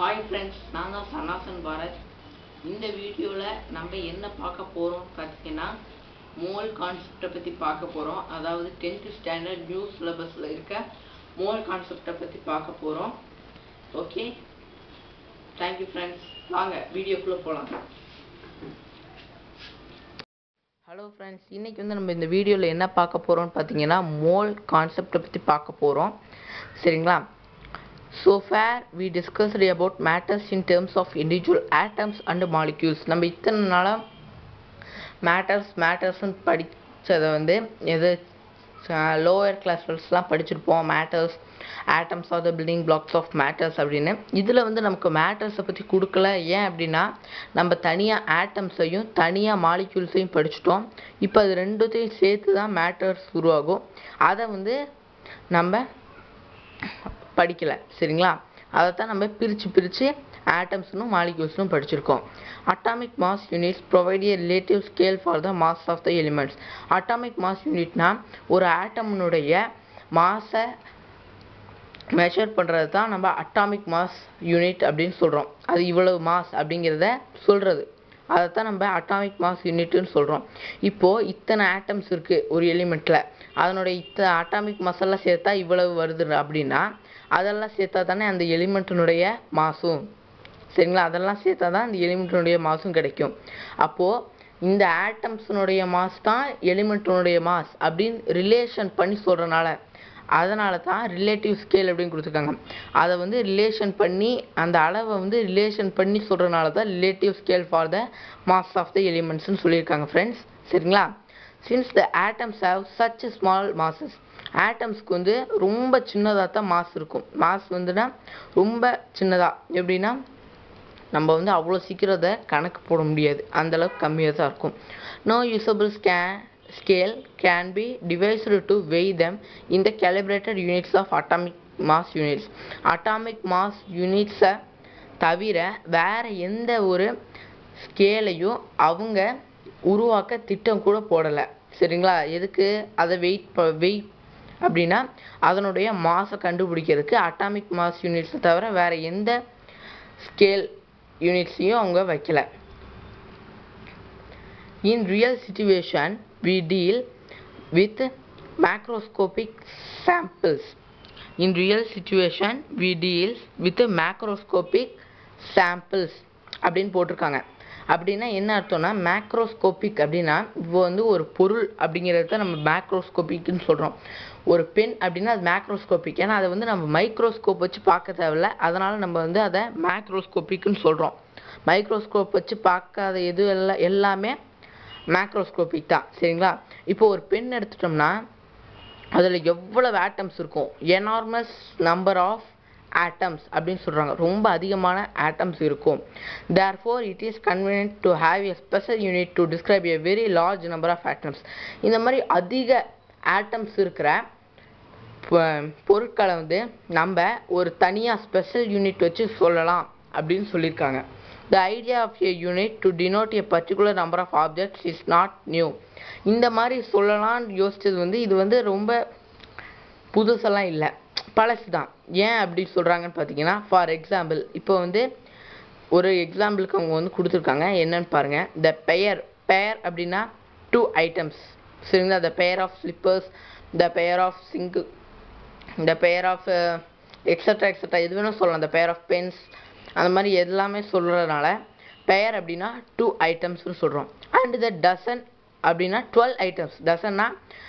Hi friends நான் தான் சன்னாசன் பாரத் இந்த வீடியோவில் நம்ம என்ன பார்க்க போகிறோம் பார்த்தீங்கன்னா மோல் கான்செப்டை பற்றி பார்க்க போகிறோம் அதாவது டென்த்து ஸ்டாண்டர்ட் நியூ சிலபஸில் இருக்க மோல் கான்செப்டை பற்றி பார்க்க போகிறோம் ஓகே தேங்க்யூ ஃப்ரெண்ட்ஸ் வாங்க வீடியோக்குள்ளே போகலாம் ஹலோ ஃப்ரெண்ட்ஸ் இன்றைக்கி வந்து நம்ம இந்த வீடியோவில் என்ன பார்க்க போகிறோம்னு பார்த்தீங்கன்னா மோல் கான்செப்டை பற்றி பார்க்க போகிறோம் சரிங்களா So far we discussed about matters in terms of individual atoms and molecules நம்ம இத்தனை நாளாக மேட்டர்ஸ் மேட்டர்ஸ்னு படித்ததை வந்து எது லோயர் கிளாஸ்லாம் படிச்சிருப்போம் matters atoms are the building blocks of matters அப்படின்னு இதில் வந்து நமக்கு மேட்டர்ஸை பற்றி கொடுக்கல ஏன் அப்படின்னா நம்ம தனியாக ஆட்டம்ஸையும் தனியாக மாலிக்யூல்ஸையும் படிச்சிட்டோம் இப்போ அது ரெண்டுத்தையும் சேர்த்து தான் மேட்டர்ஸ் உருவாகும் அதை வந்து நம்ம படிக்கலை சரிங்களா அதைத்தான் நம்ம பிரித்து பிரித்து ஆட்டம்ஸ்னும் மாலிக்யூல்ஸ்னும் படிச்சிருக்கோம் atomic mass units provide a relative scale for the mass of the elements atomic mass யூனிட்னா ஒரு ஆட்டம்னுடைய மாஸை மெஷர் பண்ணுறது தான் நம்ம அட்டாமிக் மாஸ் யூனிட் அப்படின்னு சொல்கிறோம் அது இவ்வளவு மாஸ் அப்படிங்கிறத சொல்கிறது அதைத்தான் நம்ம அட்டாமிக் மாஸ் யூனிட்னு சொல்கிறோம் இப்போது இத்தனை ஆட்டம்ஸ் இருக்குது ஒரு எலிமெண்ட்டில் அதனுடைய இத்தனை அட்டாமிக் மாஸெல்லாம் சேர்த்தா இவ்வளவு வருது அப்படின்னா அதெல்லாம் சேர்த்தா தானே அந்த எலிமெண்ட்டினுடைய மாசும் சரிங்களா அதெல்லாம் சேர்த்தா தான் அந்த எலிமெண்ட்டினுடைய மாசும் கிடைக்கும் அப்போது இந்த ஆட்டம்ஸினுடைய மாஸ் தான் எலிமெண்ட்டினுடைய மாஸ் அப்படின்னு ரிலேஷன் பண்ணி சொல்கிறனால அதனால தான் ரிலேட்டிவ் ஸ்கேல் அப்படின்னு கொடுத்துருக்காங்க அதை வந்து ரிலேஷன் பண்ணி அந்த அளவை வந்து ரிலேஷன் பண்ணி சொல்கிறனால தான் relative scale for the mass of the எலிமெண்ட்ஸ்னு சொல்லியிருக்காங்க ஃப்ரெண்ட்ஸ் சரிங்களா since the atoms have such small masses ஆட்டம்ஸ்க்கு வந்து ரொம்ப சின்னதாக தான் மாஸ் இருக்கும் மாஸ் வந்துன்னா ரொம்ப சின்னதாக எப்படின்னா நம்ம வந்து அவ்வளோ சீக்கிரம் அதை கணக்கு போட முடியாது அந்தளவுக்கு கம்மியாக தான் இருக்கும் நோ யூசபிள் ஸ்கே scale can be devised to weigh them இந்த calibrated units of atomic mass units atomic mass யூனிட்ஸை தவிர வேறு எந்த ஒரு ஸ்கேலையும் அவங்க உருவாக்க திட்டம் கூட போடலை சரிங்களா எதுக்கு அதை வெயிட் ப வெயிட் அப்படின்னா அதனுடைய மாஸை கண்டுபிடிக்கிறதுக்கு அட்டாமிக் மாஸ் யூனிட்ஸை தவிர வேறு எந்த ஸ்கேல் யூனிட்ஸையும் அவங்க வைக்கல in real situation we deal with macroscopic samples in real situation we deal with macroscopic samples அப்படின்னு போட்டிருக்காங்க அப்படின்னா என்ன அர்த்தம்னா மேக்ரோஸ்கோபிக் அப்படின்னா இப்போ வந்து ஒரு பொருள் அப்படிங்கிறது தான் நம்ம மேக்ரோஸ்கோபிக்னு சொல்கிறோம் ஒரு பென் அப்படின்னா அது மேக்ரோஸ்கோபிக் ஏன்னா அதை வந்து நம்ம மைக்ரோஸ்கோப் வச்சு பார்க்க தேவையில்ல அதனால் நம்ம வந்து அதை மேக்ரோஸ்கோபிக்னு சொல்கிறோம் மைக்ரோஸ்கோப் வச்சு பார்க்காத எது எல்லாம் எல்லாமே மேக்ரோஸ்கோபிக் தான் சரிங்களா இப்போ ஒரு பென் எடுத்துட்டோம்னா அதில் எவ்வளவு ஆட்டம்ஸ் இருக்கும் எனார்மஸ் நம்பர் ஆஃப் ஆட்டம்ஸ் அப்படின்னு சொல்கிறாங்க ரொம்ப அதிகமான ஆட்டம்ஸ் இருக்கும் therefore it is convenient to have a special unit to describe a very large number of atoms இந்த மாதிரி அதிக ஆட்டம்ஸ் இருக்கிற பொருட்களை வந்து நம்ம ஒரு தனியாக ஸ்பெஷல் யூனிட் வச்சு சொல்லலாம் அப்படின்னு சொல்லியிருக்காங்க the idea of a unit to denote a particular number of objects is not new இந்த மாதிரி சொல்லலாம்னு யோசிச்சது வந்து இது வந்து ரொம்ப புதுசெல்லாம் இல்லை பழசு தான் ஏன் அப்படி சொல்கிறாங்கன்னு பார்த்தீங்கன்னா ஃபார் எக்ஸாம்பிள் இப்போ வந்து ஒரு எக்ஸாம்பிளுக்கு அவங்க வந்து கொடுத்துருக்காங்க என்னன்னு பாருங்கள் த பெயர் பெயர் அப்படின்னா டூ ஐட்டம்ஸ் சரிங்களா த பெயர் ஆஃப் ஸ்லிப்பர்ஸ் த பெயர் ஆஃப் சிங்கு த பெயர் ஆஃப் எக்ஸட்ரா எக்ஸட்ரா எது வேணும் சொல்லலாம் த பெயர் ஆஃப் பென்ஸ் அந்த மாதிரி எல்லாமே சொல்கிறதுனால பெயர் அப்படின்னா டூ ஐட்டம்ஸ்னு சொல்கிறோம் அண்ட் த டசன் அப்படின்னா டுவெல் ஐட்டம்ஸ் டசன்னா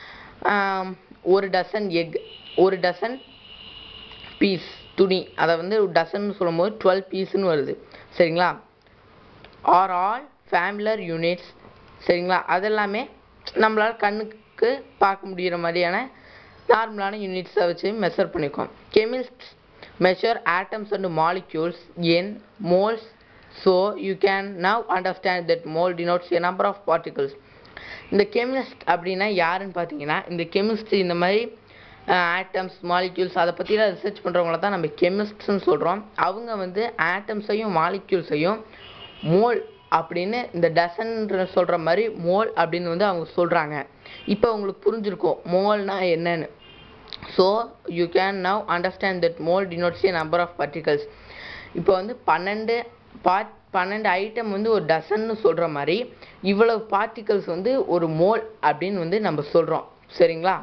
ஒரு டசன் எக் ஒரு டசன் பீஸ் துணி அதை வந்து டசன் சொல்லும்போது டுவெல் பீஸ்னு வருது சரிங்களா ஆர் ஆல் ஃபேமிலர் யூனிட்ஸ் சரிங்களா அதெல்லாமே நம்மளால் கண்ணுக்கு பார்க்க முடிகிற மாதிரியான நார்மலான யூனிட்ஸை வச்சு மெஷர் பண்ணிக்கோம் chemist measure atoms and molecules in moles so you can now understand that mole denotes a number of particles இந்த கெமிஸ்ட் அப்படின்னா யாருன்னு பார்த்தீங்கன்னா இந்த கெமிஸ்ட் இந்த மாதிரி ஆட்டம்ஸ் மாலிக்யூல்ஸ் அதை பற்றிலாம் ரிசர்ச் பண்ணுறவங்கள தான் நம்ம கெமிஸ்ட்ஸ்னு சொல்கிறோம் அவங்க வந்து ஆட்டம்ஸையும் மாலிக்யூல்ஸையும் மோல் அப்படின்னு இந்த டசன்ற சொல்கிற மாதிரி மோல் அப்படின்னு வந்து அவங்க சொல்கிறாங்க இப்போ உங்களுக்கு புரிஞ்சிருக்கும் மோல்னா என்னன்னு So you can now understand that mole denotes a number of particles. இப்போ வந்து பன்னெண்டு பார்ட் பன்னெண்டு ஐட்டம் வந்து ஒரு டசன்னு சொல்கிற மாதிரி இவ்வளவு பார்ட்டிகல்ஸ் வந்து ஒரு மோல் அப்படின்னு வந்து நம்ம சொல்கிறோம் சரிங்களா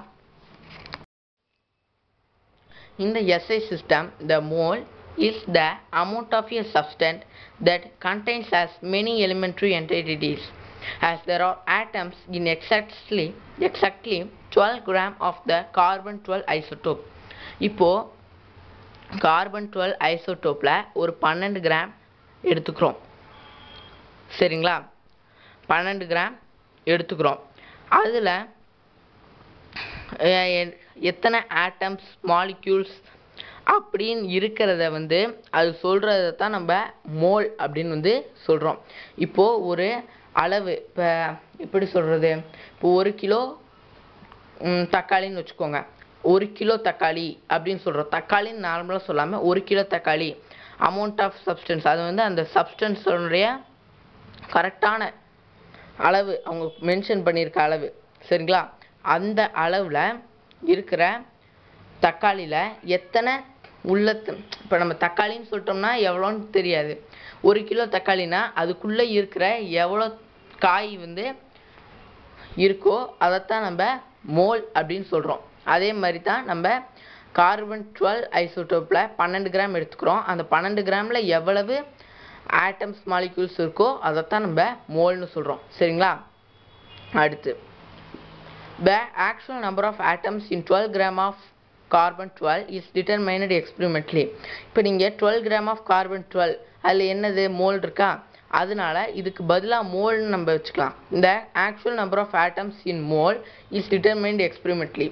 In the SI system, the mole is the amount of a substance that contains as many elementary entities as there are atoms in exactly exactly 12 gram of the carbon 12 isotope. இப்போ carbon twelve ஐசோட்டோப்பில் ஒரு பன்னெண்டு gram எடுத்துக்கிறோம் சரிங்களா பன்னெண்டு gram எடுத்துக்கிறோம் அதில் எத்தனை ஆட்டம்ஸ் மாலிக்யூல்ஸ் அப்படின்னு இருக்கிறத வந்து அது சொல்கிறத தான் நம்ம மோல் அப்படின்னு வந்து சொல்கிறோம் இப்போது ஒரு அளவு இப்போ எப்படி சொல்கிறது இப்போ ஒரு கிலோ ம், தக்காளின்னு வச்சுக்கோங்க ஒரு கிலோ தக்காளி அப்படின்னு சொல்கிறோம் தக்காளின்னு நார்மலாக சொல்லாமல் ஒரு கிலோ தக்காளி அமௌண்ட் ஆஃப் சப்ஸ்டன்ஸ் அது வந்து அந்த சப்ஸ்டன்ஸோடைய கரெக்டான அளவு அவங்க மென்ஷன் பண்ணியிருக்க அளவு சரிங்களா அந்த அளவில் இருக்கிற தக்காளியில் எத்தனை உள்ளத்து இப்போ நம்ம தக்காளின்னு சொல்லிட்டோம்னா எவ்வளோன்னு தெரியாது ஒரு கிலோ தக்காளினா அதுக்குள்ளே இருக்கிற எவ்வளோ காய் வந்து இருக்கோ அதைத்தான் நம்ம மோல் அப்படின்னு சொல்கிறோம் அதே மாதிரி தான் நம்ம கார்பன் டுவெல் ஐசோட்டோப்பில் பன்னெண்டு கிராம் எடுத்துக்கிறோம் அந்த பன்னெண்டு கிராமில் எவ்வளவு ஆட்டம்ஸ் மாலிக்யூல்ஸ் இருக்கோ அதைத்தான் நம்ம மோல்னு சொல்கிறோம் சரிங்களா அடுத்து The actual number of atoms in 12 gram of carbon 12 is determined experimentally. இப்போ நீங்கள் 12 gram of carbon 12 அதில் என்னது மோல் இருக்கா அதனால இதுக்கு பதிலாக மோல்னு நம்ம வச்சுக்கலாம் இந்த actual number of atoms in mole is determined experimentally.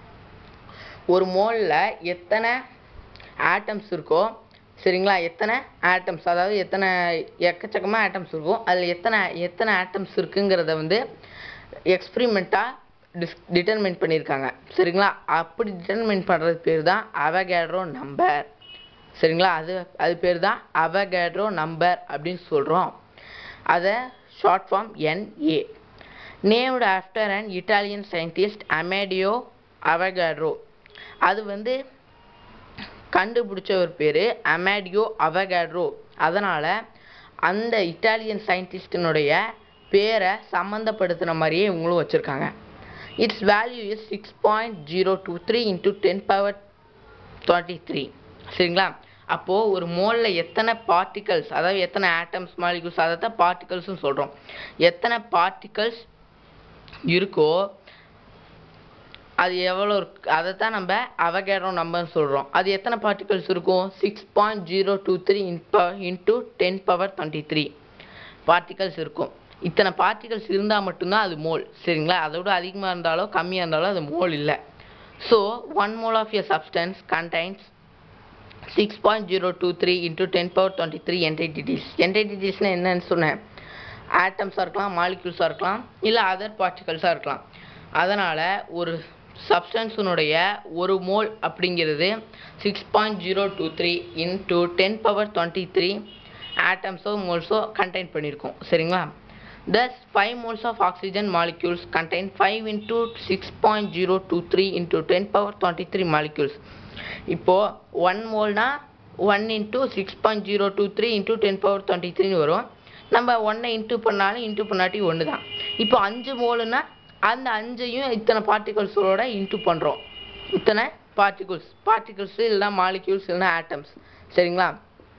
ஒரு மோலில் எத்தனை ஆட்டம்ஸ் இருக்கோ சரிங்களா எத்தனை ஆட்டம்ஸ் அதாவது எத்தனை எக்கச்சக்கமாக ஆட்டம்ஸ் இருக்கும் அதில் எத்தனை எத்தனை ஆட்டம்ஸ் இருக்குங்கிறத வந்து எக்ஸ்பிரிமெண்ட்டாக டிஸ் டிட்டர்மைன் பண்ணியிருக்காங்க சரிங்களா அப்படி டிட்டர்மைன் பண்ணுறது பேர் தான் அவகேட்ரோ நம்பர் சரிங்களா அது அது பேர் தான் அவகேட்ரோ நம்பர் அப்படின்னு சொல்கிறோம் அதை short form NA named after and Italian scientist Amedeo Avogadro அது வந்து கண்டுபிடிச்ச ஒரு பேர் அமேடியோ அவகேட்ரோ அதனால் அந்த இட்டாலியன் சயின்டிஸ்டினுடைய பேரை சம்மந்தப்படுத்துகிற மாதிரியே இவங்களும் வச்சுருக்காங்க its value is six point zero two three into ten power twenty three சரிங்களா அப்போது ஒரு மோலில் எத்தனை பார்ட்டிகல்ஸ் அதாவது எத்தனை ஆட்டம்ஸ் மாலிகுல்ஸ் அதை தான் பார்ட்டிகல்ஸ்னு சொல்கிறோம் எத்தனை பார்ட்டிகல்ஸ் இருக்கோ அது எவ்வளோ இருக்கு அதை தான் நம்ம அவகேட்ரோ நம்பர்னு சொல்கிறோம் அது எத்தனை பார்ட்டிகல்ஸ் இருக்கும் six point zero two three into ten power twenty three particles இருக்கும் இத்தனை பார்ட்டிகல்ஸ் இருந்தால் மட்டும்தான் அது மோல் சரிங்களா அதை விட அதிகமாக இருந்தாலோ கம்மியாக இருந்தாலோ அது மோல் இல்லை so one mole of a substance contains six point zero two three into ten power twenty three entities என்டைட்டிஸ்னால் என்னன்னு சொன்னேன் ஆட்டம்ஸாக இருக்கலாம் மாலிக்யூல்ஸாக இருக்கலாம் இல்லை அதர் பார்ட்டிகல்ஸாக இருக்கலாம் அதனால் ஒரு சப்ஸ்டன்ஸினுடைய ஒரு மோல் அப்படிங்கிறது six point zero two three into ten power twenty three ஆட்டம்ஸோ மோல்ஸோ கண்டெயின் பண்ணியிருக்கோம் சரிங்களா Thus, 5 moles of oxygen molecules contain 5 into 6.023 into 10 power 23 molecules. இப்போ 1 மோல்னா 1 into 6.023 into 10 power 23 வரும் நம்ம ஒன்றை இன்ட்டு பண்ணாலும் இன்ட்டு பண்ணாட்டி ஒன்று தான் இப்போ அஞ்சு மோலுனா அந்த அஞ்சையும் இத்தனை பார்ட்டிகல்ஸோட இன்ட்டு பண்ணுறோம் இத்தனை பார்ட்டிகல்ஸ் பார்ட்டிகல்ஸ் இல்லைனா மாலிக்யூல்ஸ் இல்லைனா ஆட்டம்ஸ் சரிங்களா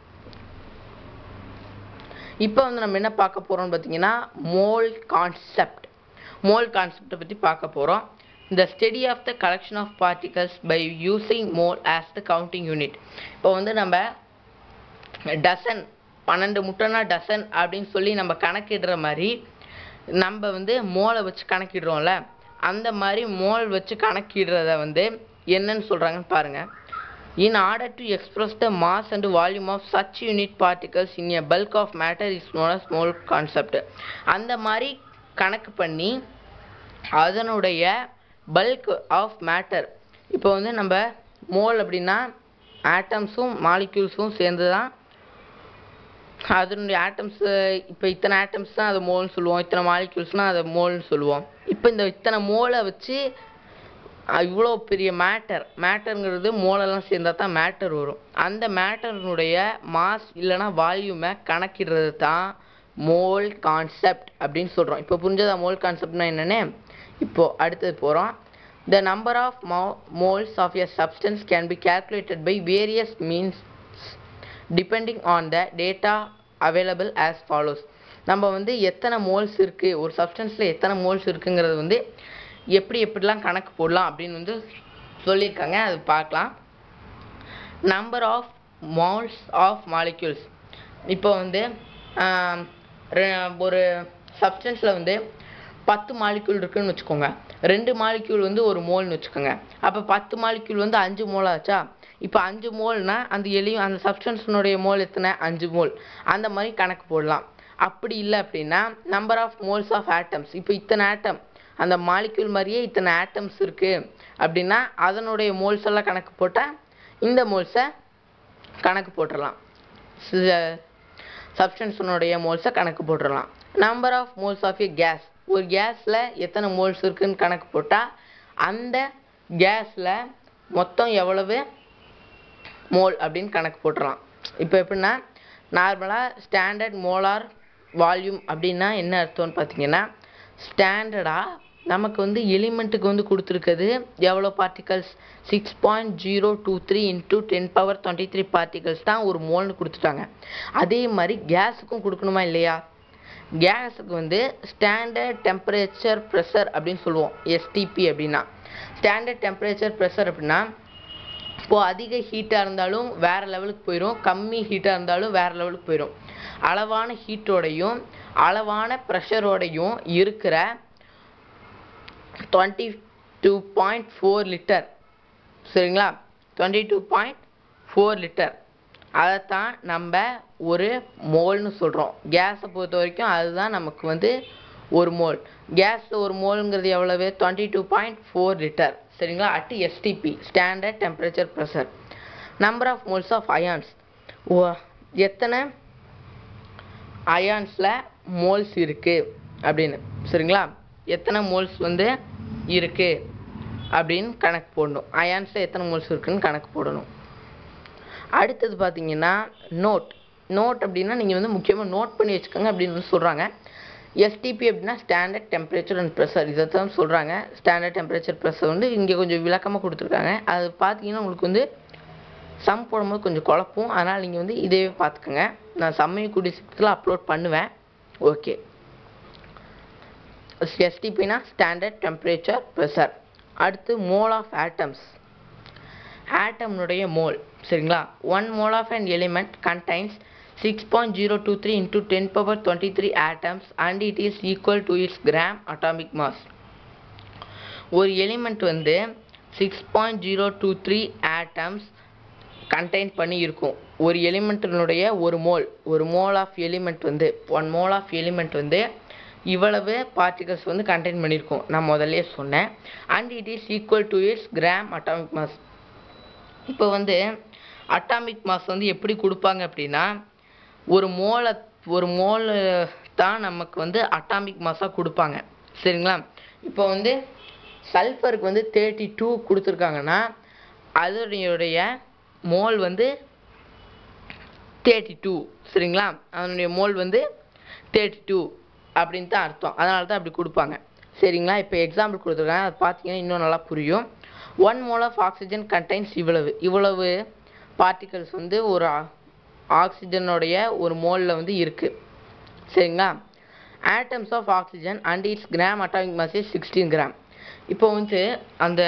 இப்போ வந்து நம்ம என்ன பார்க்க போகிறோம்னு பார்த்தீங்கன்னா மோல் கான்செப்ட் மோல் கான்செப்டை பற்றி பார்க்க போகிறோம் the study of the collection of particles by using mole as the counting unit இப்போ வந்து நம்ம டசன் பன்னெண்டு முட்டைனா டசன் அப்படின்னு சொல்லி நம்ம கணக்கிடுற மாதிரி நம்ம வந்து மோலை வச்சு கணக்கிடுறோம்ல அந்த மாதிரி மோல் வச்சு கணக்கிடுறத வந்து என்னன்னு சொல்கிறாங்கன்னு பாருங்கள் In order to express the mass and volume of such unit particles in a bulk of matter is known as mole concept. அந்த மாதிரி கணக்கு பண்ணி அதனுடைய பல்க் ஆஃப் மேட்டர் இப்போ வந்து நம்ம மோல் அப்படின்னா ஆட்டம்ஸும் மாலிக்யூல்ஸும் சேர்ந்து தான் அதனுடைய ஆட்டம்ஸ் இப்போ இத்தனை ஆட்டம்ஸ் தான் அது மோல்னு சொல்லுவோம் இத்தனை மாலிக்யூல்ஸ்னால் அதை மோல்னு சொல்லுவோம் இப்போ இந்த இத்தனை மோலை வச்சு இவ்வளோ பெரிய மேட்டர் மேட்டருங்கிறது மோலெல்லாம் சேர்ந்தா தான் மேட்டர் வரும் அந்த மேட்டர்னுடைய மாஸ் இல்லைன்னா வால்யூமை கணக்கிடுறது தான் மோல் கான்செப்ட் அப்படின்னு சொல்கிறோம் இப்போ புரிஞ்சதா மோல் கான்செப்ட்னா என்னன்னு இப்போ அடுத்தது போகிறோம் த நம்பர் ஆஃப் மோ moles of a substance can be calculated by various means depending on the data available as follows நம்ம வந்து எத்தனை மோல்ஸ் இருக்குது ஒரு சப்ஸ்டன்ஸில் எத்தனை மோல்ஸ் இருக்குங்கிறது வந்து எப்படி எப்படிலாம் கணக்கு போடலாம் அப்படின்னு வந்து சொல்லியிருக்காங்க அது பார்க்கலாம் number of moles of molecules இப்போ வந்து ஆம், ரெ- ஒரு சப்ஸ்டன்ஸில் வந்து பத்து மாலிக்யூல் இருக்குன்னு வச்சுக்கோங்க ரெண்டு மாலிக்யூல் வந்து ஒரு மோல்னு வச்சுக்கோங்க அப்போ பத்து மாலிக்யூல் வந்து அஞ்சு மோல் ஆச்சா இப்போ அஞ்சு மோல்னா அந்த எலியும் அந்த சப்ஸ்டன்ஸினுடைய மோல் எத்தனை அஞ்சு மோல் அந்த மாதிரி கணக்கு போடலாம் அப்படி இல்லை அப்படின்னா number of moles of atoms இப்போ இத்தனை ஆட்டம் அந்த மாலிக்யூல் மாதிரியே இத்தனை ஆட்டம்ஸ் இருக்குது அப்படின்னா அதனுடைய மோல்ஸ் எல்லாம் கணக்கு போட்டால் இந்த மோல்ஸை கணக்கு போட்டுடலாம் சப்ஸ்டன்ஸினுடைய மோல்ஸை கணக்கு போட்டுடலாம் number of moles of a gas ஒரு கேஸில் எத்தனை மோல்ஸ் இருக்குன்னு கணக்கு போட்டால் அந்த கேஸில் மொத்தம் எவ்வளவு மோல் அப்படின்னு கணக்கு போட்டுடலாம் இப்போ எப்படின்னா நார்மலாக ஸ்டாண்டர்ட் மோலார் வால்யூம் அப்படின்னா என்ன அர்த்தம்னு பார்த்தீங்கன்னா ஸ்டாண்டர்டாக நமக்கு வந்து எலிமெண்ட்டுக்கு வந்து கொடுத்துருக்குது எவ்வளோ particles six point zero two three into ten power twenty three particles தான் ஒரு மோல்னு கொடுத்துட்டாங்க அதே மாதிரி கேஸுக்கும் கொடுக்கணுமா இல்லையா கேஸுக்கு வந்து ஸ்டாண்டர்ட் டெம்பரேச்சர் ப்ரெஷர் அப்படின்னு சொல்லுவோம் எஸ்டிபி அப்படின்னா ஸ்டாண்டர்ட் டெம்பரேச்சர் ப்ரெஷர் அப்படின்னா இப்போது அதிக ஹீட்டாக இருந்தாலும் வேறு லெவலுக்கு போயிடும் கம்மி ஹீட்டாக இருந்தாலும் வேறு லெவலுக்கு போயிடும் அளவான ஹீட்டோடையும் அளவான ப்ரெஷரோடையும் இருக்கிற twenty two point four litre சரிங்களா twenty two point four litre அதைத்தான் நம்ம ஒரு மோல்னு சொல்கிறோம் கேஸை பொறுத்த வரைக்கும் அதுதான் நமக்கு வந்து ஒரு மோல் கேஸில் ஒரு மோல்ங்கிறது எவ்வளவு twenty two point four litre சரிங்களா at STP standard temperature pressure number of moles of ions ஓ எத்தனை அயான்ஸில் மோல்ஸ் இருக்குது அப்படின்னு சரிங்களா எத்தனை மோல்ஸ் வந்து இருக்குது அப்படின்னு கணக்கு போடணும் அயான்ஸில் எத்தனை மோல்ஸ் இருக்குன்னு கணக்கு போடணும் அடுத்தது பார்த்தீங்கன்னா நோட் நோட் அப்படின்னா நீங்கள் வந்து முக்கியமாக நோட் பண்ணி வச்சுக்கோங்க அப்படின்னு வந்து சொல்கிறாங்க எஸ்டிபி அப்படின்னா ஸ்டாண்டர்ட் டெம்பரேச்சர் அண்ட் ப்ரெஷர் இதை தான் சொல்கிறாங்க ஸ்டாண்டர்ட் டெம்பரேச்சர் ப்ரெஷர் வந்து இங்கே கொஞ்சம் விளக்கமாக கொடுத்துருக்காங்க அது பார்த்தீங்கன்னா உங்களுக்கு வந்து சம் போடும்போது கொஞ்சம் குழப்பும் அதனால் நீங்கள் வந்து இதே பார்த்துக்கோங்க நான் சம்மையை கூடிய சீக்கிரத்தில் அப்லோட் பண்ணுவேன் ஓகே எஸ்டிபினா ஸ்டாண்டர்ட் டெம்பரேச்சர் ப்ரெஷர் அடுத்து மோல் ஆஃப் ஆட்டம்ஸ் ஆட்டம்னுடைய மோல் சரிங்களா one mole of an element contains six point zero two three into ten power twenty three atoms and it is equal to its gram atomic mass ஒரு element வந்து six point zero two three atoms contain பண்ணி இருக்கும் ஒரு எலிமெண்ட்டினுடைய ஒரு mole ஒரு mole of element வந்து one mole of element வந்து இவ்வளவு பார்ட்டிகல்ஸ் வந்து கண்டெயின் பண்ணியிருக்கும் நான் முதல்லயே சொன்னேன் and it is equal to its gram atomic mass இப்போ வந்து அட்டாமிக் மாஸ் வந்து எப்படி கொடுப்பாங்க அப்படின்னா ஒரு மோலை ஒரு மோல் தான் நமக்கு வந்து அட்டாமிக் மாஸாக கொடுப்பாங்க சரிங்களா இப்போ வந்து சல்ஃபருக்கு வந்து தேர்ட்டி டூ கொடுத்துருக்காங்கன்னா அதனுடைய மோல் வந்து தேர்ட்டி டூ சரிங்களா அதனுடைய மோல் வந்து தேர்ட்டி டூ அப்படின்னு தான் அர்த்தம் அதனால தான் அப்படி கொடுப்பாங்க சரிங்களா இப்போ எக்ஸாம்பிள் கொடுத்துருக்காங்க அது பார்த்தீங்கன்னா இன்னும் நல்லா புரியும் one mole of oxygen contains இவ்வளவு இவ்வளவு பார்ட்டிகல்ஸ் வந்து ஒரு ஆக்சிஜனுடைய ஒரு மோலில் வந்து இருக்குது சரிங்களா atoms of oxygen and its gram atomic mass is sixteen gram இப்போ வந்து அந்த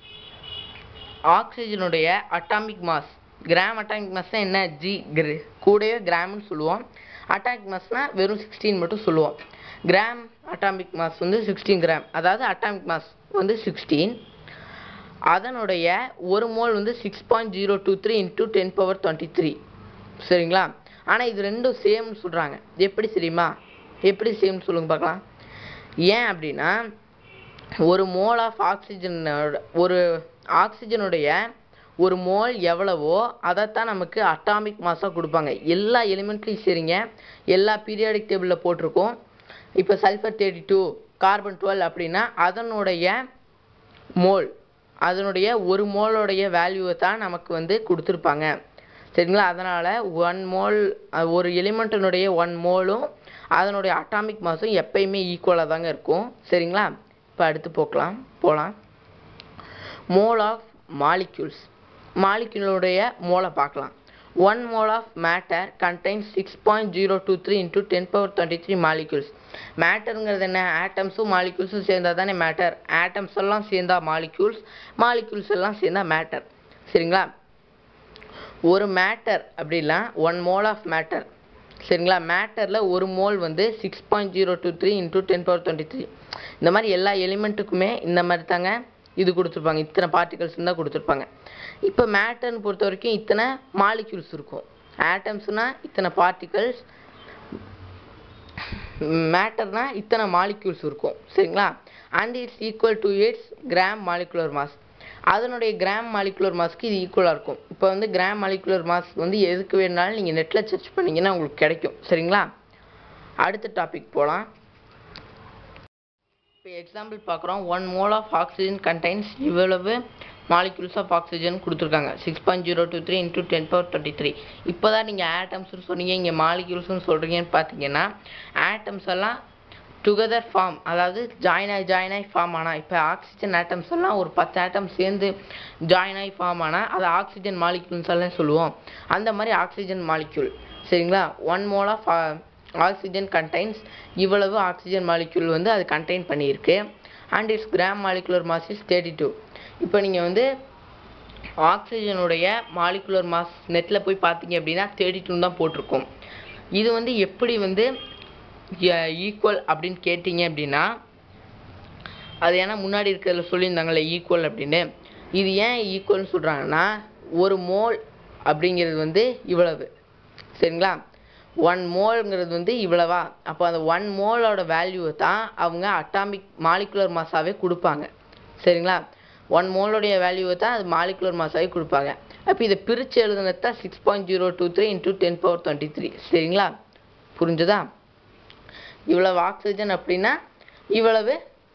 ஆக்சிஜனுடைய அட்டாமிக் மாஸ் கிராம் அட்டாமிக் மாஸ்னால் என்ன ஜி கிரு கூடவே கிராம்னு சொல்லுவோம் அட்டாமிக் மாஸ்னா வெறும் சிக்ஸ்டீன் மட்டும் சொல்லுவோம் கிராம் அட்டாமிக் மாஸ் வந்து சிக்ஸ்டீன் கிராம் அதாவது அட்டாமிக் மாஸ் வந்து சிக்ஸ்டீன் அதனுடைய ஒரு மோல் வந்து six point zero two three into ten power twenty three சரிங்களா ஆனால் இது ரெண்டும் சேம்னு சொல்கிறாங்க எப்படி தெரியுமா எப்படி சேம்னு சொல்லுங்க பார்க்கலாம் ஏன் அப்படின்னா ஒரு மோல் ஆஃப் ஆக்சிஜனோட ஒரு ஆக்சிஜனுடைய ஒரு மோல் எவ்வளவோ அதைத்தான் நமக்கு அட்டாமிக் மாஸாக கொடுப்பாங்க எல்லா எலிமெண்ட்லையும் சரிங்க எல்லா பீரியாடிக் டேபிளில் போட்டிருக்கோம் இப்போ sulphur thirty two carbon twelve அப்படின்னா அதனுடைய மோல் அதனுடைய ஒரு மோலோடைய வேல்யூவை தான் நமக்கு வந்து கொடுத்துருப்பாங்க சரிங்களா அதனால் ஒன் மோல் ஒரு எலிமெண்ட்டினுடைய ஒன் மோலும் அதனுடைய அட்டாமிக் மாஸும் எப்பயுமே ஈக்குவலாக தாங்க இருக்கும் சரிங்களா இப்போ அடுத்து போக்கலாம் போகலாம் மோல் ஆஃப் மாலிக்யூல்ஸ் மாலிக்யூலுடைய மோலை பார்க்கலாம் one mole of matter contain six point zero two three into ten power twenty three molecules மேட்டருங்கிறது என்ன ஆட்டம்ஸும் மாலிக்யூல்ஸும் சேர்ந்தா தானே மேட்டர் ஆட்டம்ஸ் எல்லாம் சேர்ந்தா மாலிக்யூல்ஸ் மாலிக்யூல்ஸ் எல்லாம் சேர்ந்தா மேட்டர் சரிங்களா ஒரு மேட்டர் அப்படின்னா ஒன் மோல் ஆஃப் மேட்டர் சரிங்களா மேட்டரில் ஒரு மோல் வந்து six point zero two three into ten power twenty three இந்த மாதிரி எல்லா எலிமெண்ட்டுக்குமே இந்த மாதிரி தாங்க இது கொடுத்துருப்பாங்க இத்தனை பார்ட்டிகல்ஸ் தான் கொடுத்துருப்பாங்க இப்போ மேட்டர்னு பொறுத்த வரைக்கும் இத்தனை மாலிக்யூல்ஸ் இருக்கும் ஆட்டம்ஸ்னால் இத்தனை பார்ட்டிகல்ஸ் மேட்டர்னா இத்தனை மாலிக்யூல்ஸ் இருக்கும் சரிங்களா and its equal to its gram molecular mass அதனுடைய கிராம் மாலிகுலர் மாஸ்க்கு இது ஈக்குவலாக இருக்கும் இப்போ வந்து கிராம் மாலிகுலர் மாஸ் வந்து எதுக்கு வேணாலும் நீங்கள் நெட்டில் சர்ச் பண்ணிங்கன்னா உங்களுக்கு கிடைக்கும் சரிங்களா அடுத்த டாபிக் போகலாம் இப்போ எக்ஸாம்பிள் பார்க்குறோம் one mole of oxygen contains இவ்வளவு மாலிகுல்ஸ் ஆஃப் ஆக்சிஜன் கொடுத்துருக்காங்க six point zero two three into ten power twenty three இப்போ தான் நீங்கள் ஆட்டம்ஸ்னு சொன்னீங்க இங்கே மாலிகுல்ஸ்னு சொல்கிறீங்கன்னு பார்த்தீங்கன்னா ஆட்டம்ஸ் எல்லாம் டுகெதர் ஃபார்ம் அதாவது ஜாயின் ஆகி ஜாயின் ஆகி ஃபார்ம் ஆனால் இப்போ ஆக்சிஜன் ஆட்டம்ஸ் எல்லாம் ஒரு பத்து ஆட்டம் சேர்ந்து ஜாயின் ஆகி ஃபார்ம் ஆனால் அது ஆக்சிஜன் மாலிகுல்ஸ் எல்லாம் சொல்லுவோம் அந்த மாதிரி ஆக்சிஜன் மாலிக்யூல் சரிங்களா one mole of oxygen contains இவ்வளவு ஆக்சிஜன் மாலிக்யூல் வந்து அது கண்டெயின் பண்ணியிருக்கு and its gram molecular mass is thirty two இப்போ நீங்கள் வந்து ஆக்சிஜனுடைய மாலிகுலர் மாஸ் நெட்டில் போய் பார்த்தீங்க அப்படின்னா தேர்ட்டி டூ தான் போட்டிருக்கும் இது வந்து எப்படி வந்து ஈக்குவல் அப்படின்னு கேட்டிங்க அப்படின்னா அது ஏன்னா முன்னாடி இருக்கிறதுல சொல்லியிருந்தாங்களே ஈக்குவல் அப்படின்னு இது ஏன் ஈக்குவல்னு சொல்கிறாங்கன்னா ஒரு மோல் அப்படிங்கிறது வந்து இவ்வளவு சரிங்களா ஒன் மோல்ங்கிறது வந்து இவ்வளவா அப்போ அந்த ஒன் மோலோட வேல்யூவை தான் அவங்க அட்டாமிக் மாலிகுலர் மாஸாகவே கொடுப்பாங்க சரிங்களா ஒன் மோலோடைய வேல்யூவை தான் அது மாலிகுலர் மாஸாகவே கொடுப்பாங்க அப்போ இதை பிரித்து எழுதுனது தான் six point zero two three into ten power twenty three சரிங்களா புரிஞ்சுதா இவ்வளவு ஆக்சிஜன் அப்படின்னா இவ்வளவு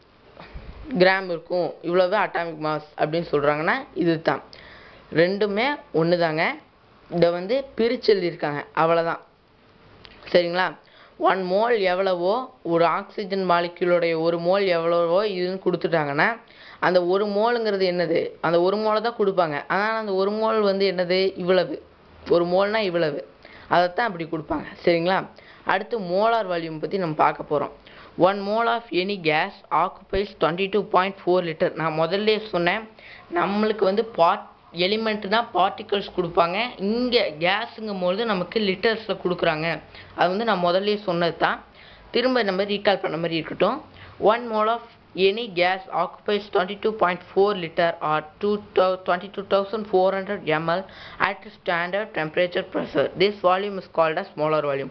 கிராம் இருக்கும் இவ்வளவு அட்டாமிக் மாஸ் அப்படின்னு சொல்கிறாங்கன்னா இது தான் ரெண்டுமே ஒன்று தாங்க இதை வந்து பிரித்து எழுதியிருக்காங்க அவ்வளோதான் சரிங்களா ஒன் மோல் எவ்வளவோ ஒரு ஆக்சிஜன் மாலிக்யூலோடைய ஒரு மோல் எவ்வளவோ இதுன்னு கொடுத்துட்டாங்கன்னா அந்த ஒரு மோலுங்கிறது என்னது அந்த ஒரு மோலை தான் கொடுப்பாங்க ஆனால் அந்த ஒரு மோல் வந்து என்னது இவ்வளவு ஒரு மோல்னா இவ்வளவு அதைத்தான் அப்படி கொடுப்பாங்க சரிங்களா அடுத்து மோலார் வால்யூம் பற்றி நம்ம பார்க்க போகிறோம் one mole of any gas occupies twenty two point four litre நான் முதல்ல சொன்னேன் நம்மளுக்கு வந்து பார்ட் எலிமெண்ட்னா பார்ட்டிகல்ஸ் கொடுப்பாங்க இங்கே கேஸுங்கும் போது நமக்கு லிட்டர்ஸில் கொடுக்குறாங்க அது வந்து நான் முதல்ல சொன்னது தான் திரும்ப நம்ம ரீகால் பண்ண மாதிரி இருக்கட்டும் one mole of any gas occupies twenty two point four litre or two twenty two thousand four hundred ML at standard temperature pressure this volume is called as molar volume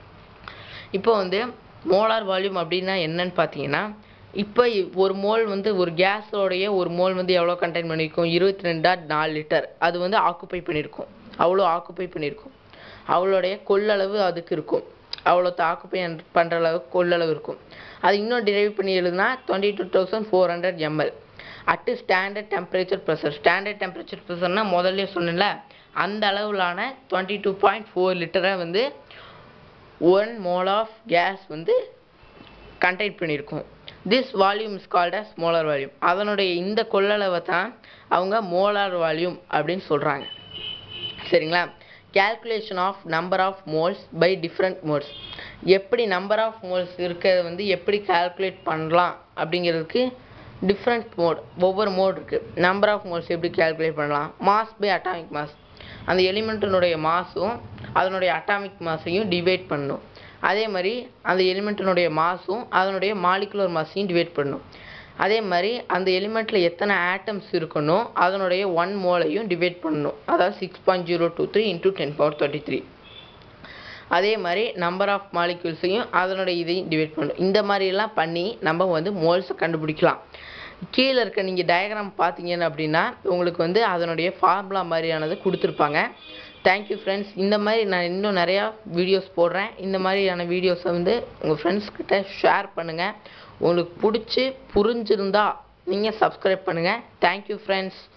இப்போ வந்து molar volume அப்படின்னா என்னன்னு பார்த்தீங்கன்னா இப்போ ஒரு mole வந்து ஒரு கேஸோடைய ஒரு மோல் வந்து எவ்வளோ கண்டெயின் பண்ணியிருக்கும் இருபத்தி ரெண்டா நாலு லிட்டர் அது வந்து ஆக்குப்பை பண்ணியிருக்கும் அவ்வளோ ஆக்குப்பை பண்ணியிருக்கும் அவளுடைய கொள்ளளவு அதுக்கு இருக்கும் அவ்வளோ ஆக்குப்பை பண்ணுற அளவுக்கு கொள்ளளவு இருக்கும் அது இன்னும் டிரைவ் பண்ணி எழுதுனா twenty two thousand four hundred ML at standard temperature pressure standard temperature ப்ரெஷர்னா முதல்ல சொன்னேன்ல அந்த அளவிலான டுவெண்ட்டி டூ பாயிண்ட் ஃபோர் லிட்டரை வந்து ஒன் மோல் ஆஃப் கேஸ் வந்து கண்டெயின் பண்ணியிருக்கும் this volume is called as molar volume அதனுடைய இந்த கொள்ளளவை தான் அவங்க மோலார் வால்யூம் அப்படின்னு சொல்கிறாங்க சரிங்களா calculation of number of moles by different moles எப்படி நம்பர் ஆஃப் மோல்ஸ் இருக்கிறத வந்து எப்படி கால்குலேட் பண்ணலாம் அப்படிங்கிறதுக்கு டிஃப்ரெண்ட் மோட் ஒவ்வொரு மோட் இருக்குது நம்பர் ஆஃப் மோல்ஸ் எப்படி கால்குலேட் பண்ணலாம் மாஸ் பை அட்டாமிக் மாஸ் அந்த எலிமெண்ட்டினுடைய மாஸும் அதனுடைய அட்டாமிக் மாஸையும் டிவைட் பண்ணணும் அதே மாதிரி அந்த எலிமெண்ட்டினுடைய மாஸும் அதனுடைய மாலிகுலர் மாஸையும் டிவைட் பண்ணணும் அதே மாதிரி அந்த எலிமெண்ட்டில் எத்தனை ஆட்டம்ஸ் இருக்கணும் அதனுடைய ஒன் மோலையும் டிவைட் பண்ணணும் அதாவது six point zero two three into ten power thirty three அதே மாதிரி நம்பர் ஆஃப் மாலிக்யூல்ஸையும் அதனுடைய இதையும் டிவைட் பண்ணணும் இந்த மாதிரிலாம் பண்ணி நம்ம வந்து மோல்ஸை கண்டுபிடிக்கலாம் கீழே இருக்க நீங்கள் டயக்ராம் பார்த்தீங்க அப்படின்னா உங்களுக்கு வந்து அதனுடைய ஃபார்முலா மாதிரியானது கொடுத்துருப்பாங்க தேங்க்யூ ஃப்ரெண்ட்ஸ் இந்த மாதிரி நான் இன்னும் நிறையா வீடியோஸ் போடுறேன் இந்த மாதிரியான வீடியோஸை வந்து உங்கள் ஃப்ரெண்ட்ஸ் கிட்ட ஷேர் பண்ணுங்கள் உங்களுக்கு பிடிச்சி புரிஞ்சிருந்தா நீங்கள் சப்ஸ்கிரைப் பண்ணுங்கள் தேங்க்யூ ஃப்ரெண்ட்ஸ்